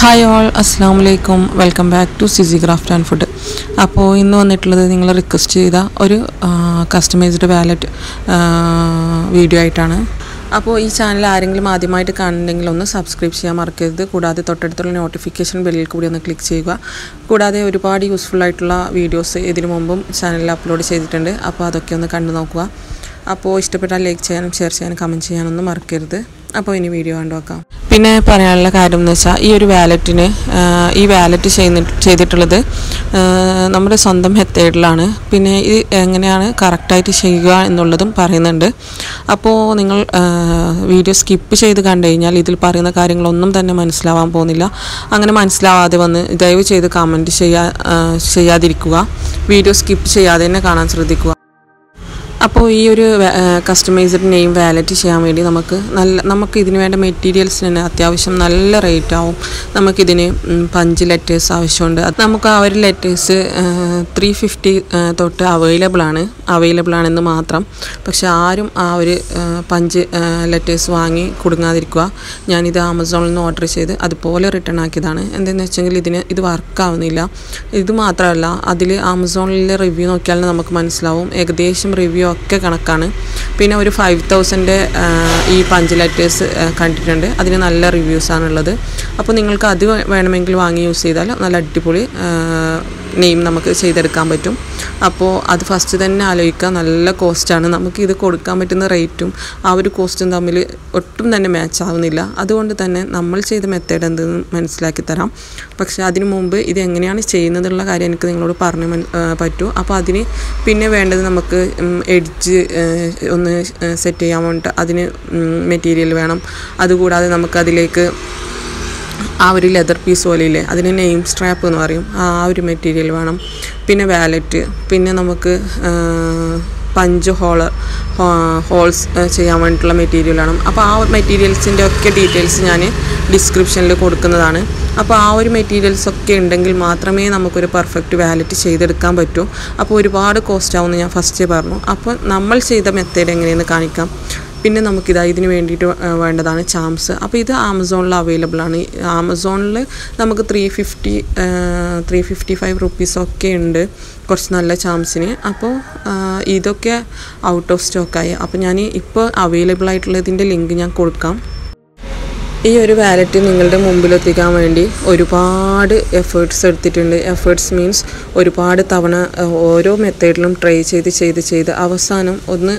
hi all അസ്സാം വലൈക്കും welcome back to സിസി ക്രാഫ്റ്റ് ആൻഡ് ഫുഡ് അപ്പോൾ ഇന്ന് വന്നിട്ടുള്ളത് നിങ്ങൾ റിക്വസ്റ്റ് ചെയ്ത ഒരു കസ്റ്റമൈസ്ഡ് വാലറ്റ് വീഡിയോ ആയിട്ടാണ് അപ്പോൾ ഈ ചാനൽ ആരെങ്കിലും ആദ്യമായിട്ട് കാണുന്നുണ്ടെങ്കിൽ ഒന്ന് സബ്സ്ക്രൈബ് ചെയ്യാൻ മറക്കരുത് കൂടാതെ തൊട്ടടുത്തുള്ള നോട്ടിഫിക്കേഷൻ ബെല്ലിൽ കൂടി ഒന്ന് ക്ലിക്ക് ചെയ്യുക കൂടാതെ ഒരുപാട് യൂസ്ഫുൾ ആയിട്ടുള്ള വീഡിയോസ് ഇതിനു മുമ്പും ചാനലിൽ അപ്ലോഡ് ചെയ്തിട്ടുണ്ട് അപ്പോൾ അതൊക്കെ ഒന്ന് കണ്ടു നോക്കുക അപ്പോൾ ഇഷ്ടപ്പെട്ടാൽ ലൈക്ക് ചെയ്യാനും ഷെയർ ചെയ്യാനും കമൻറ്റ് ചെയ്യാനൊന്നും മറക്കരുത് അപ്പോൾ ഇനി വീഡിയോ കണ്ടു നോക്കാം പിന്നെ പറയാനുള്ള കാര്യം എന്ന് വെച്ചാൽ ഈ ഒരു വാലറ്റിന് ഈ വാലറ്റ് ചെയ്യുന്ന ചെയ്തിട്ടുള്ളത് ആ, നമ്മുടെ സ്വന്തം മെത്തേഡിലാണ് പിന്നെ ഇത് എങ്ങനെയാണ് കറക്റ്റായിട്ട് ചെയ്യുക എന്നുള്ളതും പറയുന്നുണ്ട് അപ്പോൾ നിങ്ങൾ വീഡിയോ സ്കിപ്പ് ചെയ്ത് കണ്ടു കഴിഞ്ഞാൽ ഇതിൽ പറയുന്ന കാര്യങ്ങളൊന്നും തന്നെ മനസ്സിലാവാൻ പോകുന്നില്ല അങ്ങനെ മനസ്സിലാവാതെ വന്ന് ദയവ് ചെയ്ത് കമൻറ്റ് ചെയ്യാ ആ, ചെയ്യാതിരിക്കുക വീഡിയോ സ്കിപ്പ് ചെയ്യാതെ തന്നെ കാണാൻ ശ്രദ്ധിക്കുക അപ്പോൾ ഈ ഒരു കസ്റ്റമൈസ്ഡ് നെയിം വാലറ്റ് ചെയ്യാൻ വേണ്ടി നമുക്ക് നല്ല നമുക്ക് ഇതിന് വേണ്ട മെറ്റീരിയൽസിന് തന്നെ അത്യാവശ്യം നല്ല റേറ്റ് ആവും നമുക്കിതിന് ഉം, പഞ്ച് ലെറ്റേഴ്സ് ആവശ്യമുണ്ട് അത് നമുക്ക് ആ ഒരു ലെറ്റേഴ്സ് ത്രീ ഫിഫ്റ്റി തൊട്ട് അവൈലബിൾ ആണ് അവൈലബിൾ ആണെന്ന് മാത്രം പക്ഷെ ആരും ആ ഒരു ആ, പഞ്ച് ലെറ്റേഴ്സ് വാങ്ങി കൊടുങ്ങാതിരിക്കുക ഞാനിത് ആമസോണിൽ നിന്ന് ഓർഡർ ചെയ്ത് അതുപോലെ റിട്ടേൺ ആക്കിയതാണ് എന്തെന്ന് വെച്ചെങ്കിൽ ഇതിന് ഇത് വർക്കാവുന്നില്ല ഇത് മാത്രമല്ല അതിൽ ആമസോണിലെ റിവ്യൂ നോക്കിയാൽ നമുക്ക് മനസ്സിലാവും ഏകദേശം റിവ്യൂ ഒക്കെ കണക്കാണ് പിന്നെ ഒരു ഫൈവ് തൗസൻഡ് ഈ പഞ്ച് ലെറ്റേഴ്സ് കണ്ടിട്ടുണ്ട് അതിന് നല്ല റിവ്യൂസാണുള്ളത് അപ്പോൾ നിങ്ങൾക്ക് അത് വേ- വേണമെങ്കിൽ വാങ്ങി യൂസ് ചെയ്താൽ നല്ല അടിപൊളി നെയിം നമുക്ക് ചെയ്തെടുക്കാൻ പറ്റും അപ്പോൾ അത് ഫസ്റ്റ് തന്നെ ആലോചിക്കുക നല്ല കോസ്റ്റാണ് നമുക്ക് ഇത് കൊടുക്കാൻ പറ്റുന്ന റേറ്റും ആ ഒരു കോസ്റ്റും തമ്മിൽ ഒട്ടും തന്നെ മാച്ച് ആവുന്നില്ല അതുകൊണ്ട് തന്നെ നമ്മൾ ചെയ്ത മെത്തേഡ് എന്തെന്ന് മനസ്സിലാക്കി തരാം പക്ഷേ അതിനു മുമ്പ് ഇത് എങ്ങനെയാണ് ചെയ്യുന്നതെന്നുള്ള കാര്യം എനിക്ക് നിങ്ങളോട് പറഞ്ഞു മൻ- ആ, പറ്റൂ അപ്പോൾ അതിന് പിന്നെ വേണ്ടത് നമുക്ക് എഡ്ജ് ഒന്ന് സെറ്റ് ചെയ്യാൻ വേണ്ടിയിട്ട് അതിന് മെറ്റീരിയൽ വേണം അതുകൂടാതെ നമുക്കതിലേക്ക് ആ ഒരു ലെതർ പീസ് പോലെയില്ലേ അതിന് നെയിം സ്ട്രാപ്പ് എന്ന് പറയും ആ ഒരു മെറ്റീരിയൽ വേണം പിന്നെ വാലറ്റ് പിന്നെ നമുക്ക് പഞ്ച് ഹോളർ ഹോൾസ് ചെയ്യാൻ വേണ്ടിയിട്ടുള്ള മെറ്റീരിയൽ വേണം അപ്പോൾ ആ മെറ്റീരിയൽസിൻ്റെ ഒക്കെ ഡീറ്റെയിൽസ് ഞാൻ ഡിസ്ക്രിപ്ഷനിൽ കൊടുക്കുന്നതാണ് അപ്പോൾ ആ ഒരു മെറ്റീരിയൽസ് ഒക്കെ ഉണ്ടെങ്കിൽ മാത്രമേ നമുക്കൊരു പെർഫെക്റ്റ് വാലറ്റ് ചെയ്തെടുക്കാൻ പറ്റൂ അപ്പോൾ ഒരുപാട് കോസ്റ്റ് ആവുമെന്ന് ഞാൻ ഫസ്റ്റ് പറഞ്ഞു അപ്പോൾ നമ്മൾ ചെയ്ത മെത്തേഡ് എങ്ങനെയെന്ന് കാണിക്കാം പിന്നെ നമുക്കിതാ ഇതിന് വേണ്ടിയിട്ട് വേ- വേണ്ടതാണ് ചാംസ് അപ്പോൾ ഇത് ആമസോണിൽ അവൈലബിൾ ആണ് ആമസോണിൽ നമുക്ക് three fifty three fifty five റുപ്പീസൊക്കെ ഉണ്ട് കുറച്ച് നല്ല ചാംസിന് അപ്പോൾ ആ, ഇതൊക്കെ ഔട്ട് ഓഫ് സ്റ്റോക്കായി അപ്പോൾ ഞാൻ ഇപ്പോൾ അവൈലബിൾ ആയിട്ടുള്ളതിൻ്റെ ലിങ്ക് ഞാൻ കൊടുക്കാം ഈ ഒരു വാലറ്റ് നിങ്ങളുടെ മുമ്പിലെത്തിക്കാൻ വേണ്ടി ഒരുപാട് എഫേർട്സ് എടുത്തിട്ടുണ്ട് എഫേർട്സ് മീൻസ് ഒരുപാട് തവണ അഹ്, ഓരോ മെത്തേഡിലും ട്രൈ ചെയ്ത് ചെയ്ത് ചെയ്ത് അവസാനം ഒന്ന്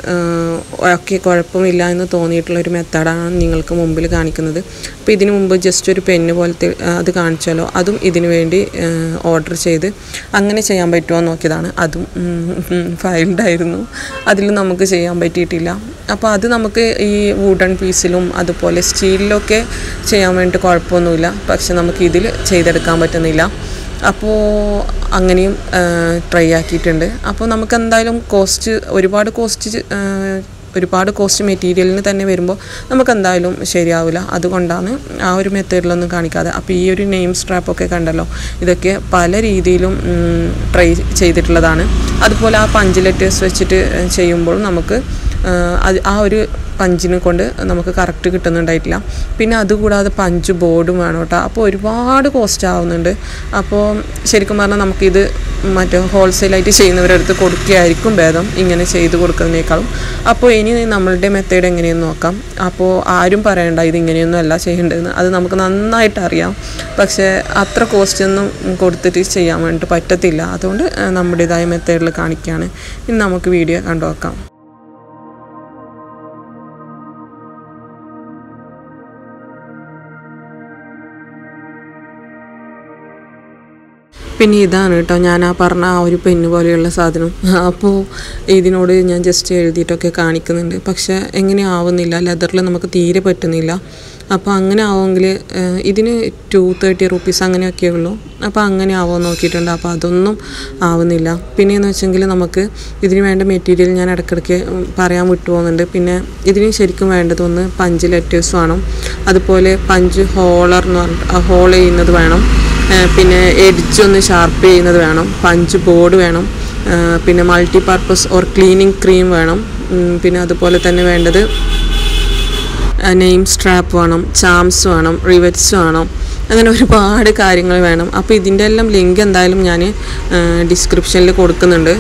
ഒക്കെ കുഴപ്പമില്ല എന്ന് തോന്നിയിട്ടുള്ള ഒരു മെത്തേഡാണ് നിങ്ങൾക്ക് മുമ്പിൽ കാണിക്കുന്നത് അപ്പോൾ ഇതിനു മുമ്പ് ജസ്റ്റ് ഒരു പെന്ന് പോലത്തെ ആ, അത് കാണിച്ചാലോ അതും ഇതിനു വേണ്ടി ഓർഡർ ചെയ്ത് അങ്ങനെ ചെയ്യാൻ പറ്റുമോ എന്ന് നോക്കിയതാണ് അതും ഫൈൽഡ് ആയിരുന്നു അതിൽ നമുക്ക് ചെയ്യാൻ പറ്റിയിട്ടില്ല അപ്പോൾ അത് നമുക്ക് ഈ വുഡൺ പീസിലും അതുപോലെ സ്റ്റീലിലൊക്കെ ചെയ്യാൻ വേണ്ടി കുഴപ്പമൊന്നുമില്ല പക്ഷെ നമുക്ക് ഇതിൽ ചെയ്തെടുക്കാൻ പറ്റുന്നില്ല അപ്പോൾ അങ്ങനെയും ട്രൈ ആക്കിയിട്ടുണ്ട് അപ്പോൾ നമുക്ക് എന്തായാലും കോസ്റ്റ് ഒരുപാട് കോസ്റ്റ് ഒരുപാട് കോസ്റ്റ് മെറ്റീരിയലിന് തന്നെ വരുമ്പോൾ നമുക്ക് എന്തായാലും ശരിയാവില്ല അതുകൊണ്ടാണ് ആ ഒരു മെത്തേഡിലൊന്നും കാണിക്കാതെ അപ്പോൾ ഈ ഒരു നെയിം സ്ട്രാപ്പൊക്കെ കണ്ടല്ലോ ഇതൊക്കെ പല രീതിയിലും ട്രൈ ചെയ്തിട്ടുള്ളതാണ് അതുപോലെ ആ പഞ്ച് ലെറ്റേഴ്സ് വെച്ചിട്ട് ചെയ്യുമ്പോൾ നമുക്ക് ആ, അത് ആ ഒരു പഞ്ചിനെ കൊണ്ട് നമുക്ക് കറക്റ്റ് കിട്ടുന്നുണ്ടായിട്ടില്ല പിന്നെ അതുകൂടാതെ പഞ്ച് ബോർഡും വേണം കേട്ടോ അപ്പോൾ ഒരുപാട് കോസ്റ്റ് ആവുന്നുണ്ട് അപ്പോൾ ശരിക്കും പറഞ്ഞാൽ നമുക്കിത് മറ്റേ ഹോൾസെയിലായിട്ട് ചെയ്യുന്നവരുടെ അടുത്ത് കൊടുക്കുകയായിരിക്കും ഭേദം ഇങ്ങനെ ചെയ്ത് കൊടുക്കുന്നതിനേക്കാളും അപ്പോൾ ഇനി നമ്മളുടെ മെത്തേഡ് എങ്ങനെയെന്ന് നോക്കാം അപ്പോൾ ആരും പറയണ്ട ഇത് ഇങ്ങനെയൊന്നും അല്ല ചെയ്യേണ്ടതെന്ന് അത് നമുക്ക് നന്നായിട്ട് അറിയാം പക്ഷേ അത്ര കോസ്റ്റ് ഒന്നും കൊടുത്തിട്ട് ചെയ്യാൻ വേണ്ടിയിട്ട് പറ്റത്തില്ല അതുകൊണ്ട് ആ, നമ്മുടേതായ മെത്തേഡിൽ കാണിക്കുകയാണ് ഇനി നമുക്ക് വീഡിയോ കണ്ടു നോക്കാം പിന്നെ ഇതാണ് കേട്ടോ ഞാൻ ആ പറഞ്ഞ ആ ഒരു പെന്ന് പോലെയുള്ള സാധനം അപ്പോൾ ഇതിനോട് ഞാൻ ജസ്റ്റ് എഴുതിയിട്ടൊക്കെ കാണിക്കുന്നുണ്ട് പക്ഷെ എങ്ങനെ ആവുന്നില്ല ലെതറിൽ നമുക്ക് തീരെ പറ്റുന്നില്ല അപ്പോൾ അങ്ങനെ ആവുമെങ്കിൽ ഇതിന് ടു തേർട്ടി റുപ്പീസ് അങ്ങനെയൊക്കെ ഉള്ളൂ അപ്പോൾ അങ്ങനെ ആവുമോ നോക്കിയിട്ടുണ്ട് അപ്പോൾ അതൊന്നും ആവുന്നില്ല പിന്നെയെന്ന് വെച്ചെങ്കിൽ നമുക്ക് ഇതിന് വേണ്ട മെറ്റീരിയൽ ഞാൻ ഇടയ്ക്കിടയ്ക്ക് ഉം, പറയാൻ വിട്ടുപോകുന്നുണ്ട് പിന്നെ ഇതിന് ശരിക്കും വേണ്ടത് ഒന്ന് പഞ്ച് ലെറ്റേഴ്സ് വേണം അതുപോലെ പഞ്ച് ഹോളർ എന്ന് പറഞ്ഞിട്ട് ഹോൾ ചെയ്യുന്നത് വേണം ഏഹ് പിന്നെ എഡ്ജ് ഒന്ന് ഷാർപ്പ് ചെയ്യുന്നത് വേണം പഞ്ച് ബോർഡ് വേണം ഏഹ് പിന്നെ multi purpose or cleaning cream വേണം ഉം, പിന്നെ അതുപോലെ തന്നെ വേണ്ടത് നെയിം സ്ട്രാപ്പ് വേണം ചാംസ് വേണം റിവറ്റ്സ് വേണം അങ്ങനെ ഒരുപാട് കാര്യങ്ങൾ വേണം അപ്പോൾ ഇതിൻ്റെ എല്ലാം ലിങ്ക് എന്തായാലും ഞാൻ ഡിസ്ക്രിപ്ഷനിൽ കൊടുക്കുന്നുണ്ട്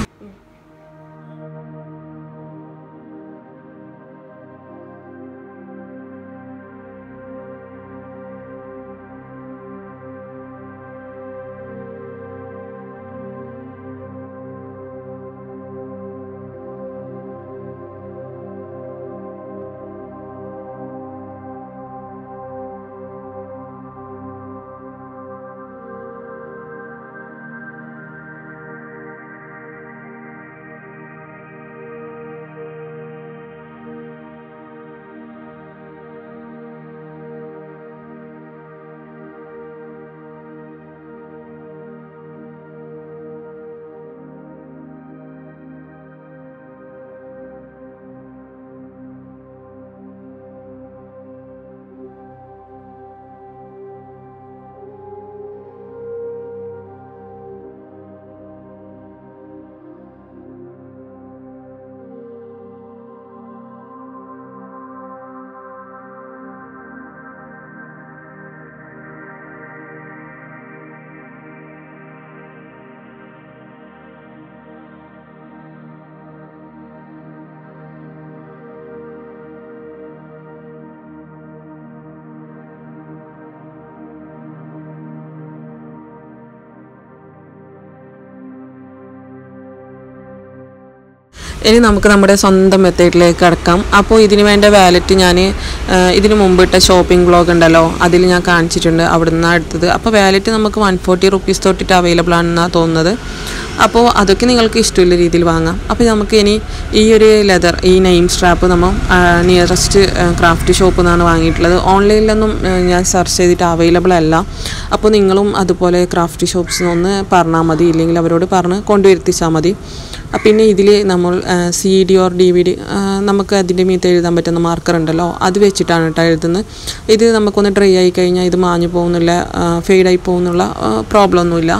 ഇനി നമുക്ക് നമ്മുടെ സ്വന്തം മെത്തേഡിലേക്ക് കടക്കാം അപ്പോൾ ഇതിന് വേണ്ട വാലറ്റ് ഞാൻ ഇതിന് മുമ്പ് ഇട്ട ഷോപ്പിംഗ് ബ്ലോഗ് ഉണ്ടല്ലോ അതിൽ ഞാൻ കാണിച്ചിട്ടുണ്ട് അവിടെ നിന്നാണ് എടുത്തത് അപ്പോൾ വാലറ്റ് നമുക്ക് വൺ ഫോർട്ടി റുപ്പീസ് തൊട്ടിട്ട് അവൈലബിൾ ആണെന്നാണ് തോന്നുന്നത് അപ്പോൾ അതൊക്കെ നിങ്ങൾക്ക് ഇഷ്ടമുള്ള രീതിയിൽ വാങ്ങാം അപ്പോൾ നമുക്ക് ഇനി ഈ ഒരു ലെതർ ഈ നെയിം സ്ട്രാപ്പ് നമ്മൾ നിയറസ്റ്റ് ക്രാഫ്റ്റ് ഷോപ്പിൽ നിന്നാണ് വാങ്ങിയിട്ടുള്ളത് ഓൺലൈനിലൊന്നും ആ, ഞാൻ സെർച്ച് ചെയ്തിട്ട് അവൈലബിൾ അല്ല അപ്പോൾ നിങ്ങളും അതുപോലെ ക്രാഫ്റ്റ് ഷോപ്സിൽ നിന്ന് പറഞ്ഞാൽ മതി ഇല്ലെങ്കിൽ അവരോട് പറഞ്ഞ് കൊണ്ടുവരുത്തിച്ചാൽ മതി ആ, പിന്നെ ഇതിൽ നമ്മൾ C D or D V D നമുക്ക് അതിൻ്റെ മീത്ത് എഴുതാൻ പറ്റുന്ന മാർക്കർ ഉണ്ടല്ലോ അത് വെച്ചിട്ടാണ് കേട്ടോ എഴുതുന്നത് ഇത് നമുക്കൊന്ന് ഡ്രൈ ആയി കഴിഞ്ഞാൽ ഇത് മാഞ്ഞു പോകുന്നില്ല ഫെയ്ഡായി പോകുന്നുള്ള പ്രോബ്ലം ഒന്നുമില്ല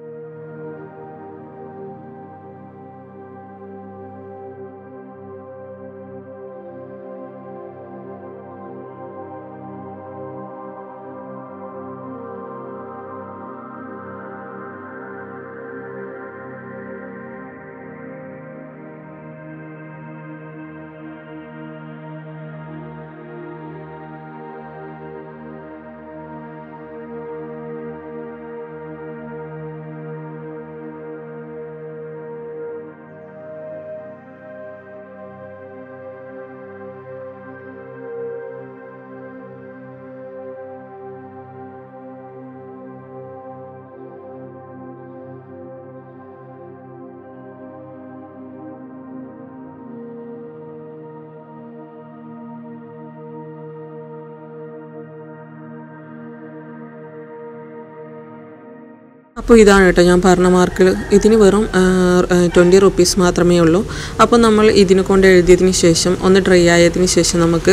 അപ്പോൾ ഇതാണ് കേട്ടോ ഞാൻ പറഞ്ഞ മാർക്കിൽ ഇതിന് വെറും ട്വൻറ്റി റുപ്പീസ് മാത്രമേ ഉള്ളൂ അപ്പോൾ നമ്മൾ ഇതിനെ കൊണ്ട് എഴുതിയതിന് ശേഷം ഒന്ന് ഡ്രൈ ആയതിന് ശേഷം നമുക്ക്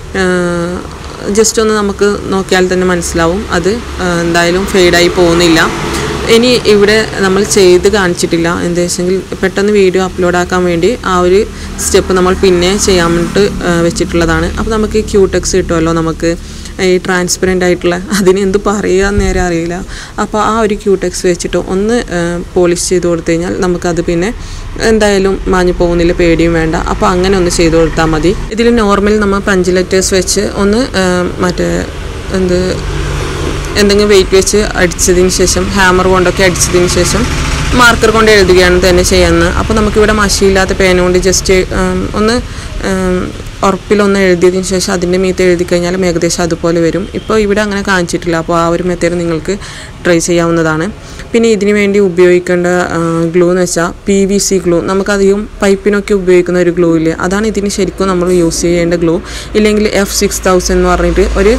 ജസ്റ്റ് ഒന്ന് നമുക്ക് നോക്കിയാൽ തന്നെ മനസ്സിലാവും അത് ആ, എന്തായാലും ഫെയ്ഡായി പോകുന്നില്ല ഇനി ഇവിടെ നമ്മൾ ചെയ്ത് കാണിച്ചിട്ടില്ല എന്താ വെച്ചെങ്കിൽ പെട്ടെന്ന് വീഡിയോ അപ്ലോഡ് ആക്കാൻ വേണ്ടി ആ ഒരു സ്റ്റെപ്പ് നമ്മൾ പിന്നെ ചെയ്യാൻ വേണ്ടിയിട്ട് ആ, വെച്ചിട്ടുള്ളതാണ് അപ്പോൾ നമുക്ക് ക്യൂടെക്സ് കിട്ടുമല്ലോ നമുക്ക് ഈ ട്രാൻസ്പെറൻ്റ് ആയിട്ടുള്ള അതിന് എന്ത് പറയുക നേരെ അറിയില്ല അപ്പോൾ ആ ഒരു ക്യൂടെക്സ് വെച്ചിട്ട് ഒന്ന് പോളിഷ് ചെയ്ത് കൊടുത്തു കഴിഞ്ഞാൽ നമുക്കത് പിന്നെ എന്തായാലും മാഞ്ഞു പോകുന്നില്ല പേടിയും വേണ്ട അപ്പോൾ അങ്ങനെ ഒന്ന് ചെയ്ത് കൊടുത്താൽ മതി ഇതിൽ നോർമൽ നമ്മൾ പഞ്ച് ലെറ്റേഴ്സ് വെച്ച് ഒന്ന് ആ, മറ്റേ എന്ത് എന്തെങ്കിലും വെയിറ്റ് വെച്ച് അടിച്ചതിന് ശേഷം ഹാമർ കൊണ്ടൊക്കെ അടിച്ചതിന് ശേഷം മാർക്കർ കൊണ്ട് എഴുതുകയാണ് തന്നെ ചെയ്യുന്നത് അപ്പോൾ നമുക്കിവിടെ മഷിയില്ലാത്ത പേന കൊണ്ട് ജസ്റ്റ് ഒന്ന് ഉം, ഉറപ്പിലൊന്ന് എഴുതിയതിന് ശേഷം അതിൻ്റെ മീത്ത് എഴുതി കഴിഞ്ഞാലും ഏകദേശം അതുപോലെ വരും ഇപ്പോൾ ഇവിടെ അങ്ങനെ കാണിച്ചിട്ടില്ല അപ്പോൾ ആ ഒരു മെത്തേഡ് നിങ്ങൾക്ക് ട്രൈ ചെയ്യാവുന്നതാണ് പിന്നെ ഇതിന് വേണ്ടി ഉപയോഗിക്കേണ്ട ഗ്ലൂ എന്ന് വെച്ചാൽ പി വി സി ഗ്ലൂ നമുക്കധികം പൈപ്പിനൊക്കെ ഉപയോഗിക്കുന്ന ഒരു ഗ്ലൂ ഇല്ലേ അതാണ് ഇതിന് ശരിക്കും നമ്മൾ യൂസ് ചെയ്യേണ്ട ഗ്ലൂ ഇല്ലെങ്കിൽ എഫ് സിക്സ് തൗസൻഡ് എന്ന് പറഞ്ഞിട്ട് ഒരു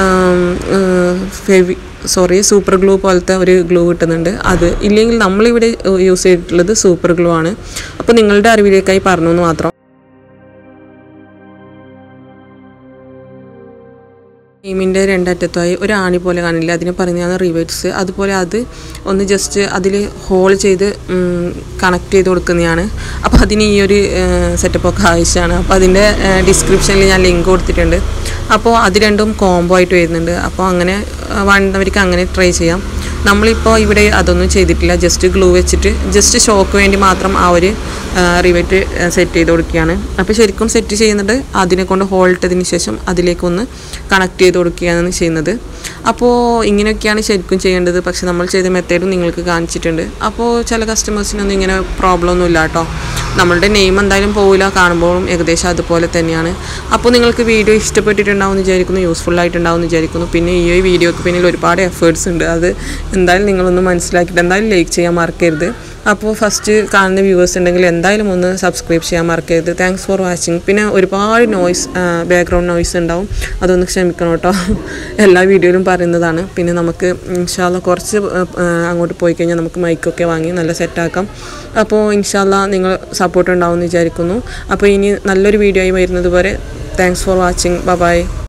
ഫെവി സോറി സൂപ്പർ ഗ്ലൂ പോലത്തെ ഒരു ഗ്ലൂ കിട്ടുന്നുണ്ട് അത് ഇല്ലെങ്കിൽ നമ്മളിവിടെ യൂസ് ചെയ്തിട്ടുള്ളത് സൂപ്പർ ഗ്ലൂ ആണ് അപ്പോൾ നിങ്ങളുടെ അറിവിലേക്കായി പറഞ്ഞു എന്ന് മാത്രം ബീമിൻ്റെ രണ്ടറ്റത്തായി ഒരു ആണി പോലെ കാണില്ല അതിനെ പറയുന്നതാണ് റിവേറ്റ്സ് അതുപോലെ അത് ഒന്ന് ജസ്റ്റ് അതിൽ ഹോൾ ചെയ്ത് കണക്ട് ചെയ്ത് കൊടുക്കുന്നതാണ് അപ്പോൾ അതിന് ഈ ഒരു സെറ്റപ്പൊക്കെ ആവശ്യമാണ് അപ്പോൾ അതിൻ്റെ ഡിസ്ക്രിപ്ഷനിൽ ഞാൻ ലിങ്ക് കൊടുത്തിട്ടുണ്ട് അപ്പോൾ അത് രണ്ടും കോംബോ ആയിട്ട് വരുന്നുണ്ട് അപ്പോൾ അങ്ങനെ ആ, വേണ്ടവർക്ക് അങ്ങനെ ട്രൈ ചെയ്യാം നമ്മളിപ്പോൾ ഇവിടെ അതൊന്നും ചെയ്തിട്ടില്ല ജസ്റ്റ് ഗ്ലൂ വെച്ചിട്ട് ജസ്റ്റ് ഷോക്ക് വേണ്ടി മാത്രം ആ ഒരു റിവറ്റ് സെറ്റ് ചെയ്ത് കൊടുക്കുകയാണ് അപ്പോൾ ശരിക്കും സെറ്റ് ചെയ്യുന്നത് അതിനെ കൊണ്ട് ഹോൾട്ടതിന് ശേഷം അതിലേക്കൊന്ന് കണക്ട് ചെയ്ത് കൊടുക്കുകയാണ് ചെയ്യുന്നത് അപ്പോൾ ഇങ്ങനെയൊക്കെയാണ് ശരിക്കും ചെയ്യേണ്ടത് പക്ഷെ നമ്മൾ ചെയ്ത മെത്തേഡും നിങ്ങൾക്ക് കാണിച്ചിട്ടുണ്ട് അപ്പോൾ ചില കസ്റ്റമേഴ്സിനൊന്നും ഇങ്ങനെ പ്രോബ്ലം ഒന്നും ഇല്ല കേട്ടോ നമ്മളുടെ നെയിം എന്തായാലും പോവില്ല കാണുമ്പോഴും ഏകദേശം അതുപോലെ തന്നെയാണ് അപ്പോൾ നിങ്ങൾക്ക് വീഡിയോ ഇഷ്ടപ്പെട്ടിട്ടുണ്ടാവും എന്ന് വിചാരിക്കുന്നു യൂസ്ഫുൾ ആയിട്ടുണ്ടാവും എന്ന് വിചാരിക്കുന്നു പിന്നെ ഈ ഒരു വീഡിയോക്ക് പിന്നിൽ ഒരുപാട് എഫേർട്സ് ഉണ്ട് അത് എന്തായാലും നിങ്ങളൊന്ന് മനസ്സിലാക്കിയിട്ട് എന്തായാലും ലൈക്ക് ചെയ്യാൻ മറക്കരുത് അപ്പോൾ ഫസ്റ്റ് കാണുന്ന വ്യൂവേഴ്സ് ഉണ്ടെങ്കിൽ എന്തായാലും ഒന്ന് സബ്സ്ക്രൈബ് ചെയ്യാൻ മറക്കരുത് താങ്ക്സ് ഫോർ വാച്ചിങ് പിന്നെ ഒരുപാട് നോയ്സ് ബാക്ക്ഗ്രൗണ്ട് നോയ്സ് ഉണ്ടാവും അതൊന്ന് ക്ഷമിക്കണം കേട്ടോ എല്ലാ വീഡിയോയിലും പറയുന്നതാണ് പിന്നെ നമുക്ക് ഇൻഷാല്ല കുറച്ച് ആ, അങ്ങോട്ട് പോയി കഴിഞ്ഞാൽ നമുക്ക് മൈക്കൊക്കെ വാങ്ങി നല്ല സെറ്റാക്കാം അപ്പോൾ ഇൻഷാല്ല നിങ്ങൾ സപ്പോർട്ട് ഉണ്ടാവും എന്ന് വിചാരിക്കുന്നു അപ്പോൾ ഇനി നല്ലൊരു വീഡിയോ ആയി വരുന്നത് വരെ താങ്ക്സ് ഫോർ വാച്ചിങ് ബൈ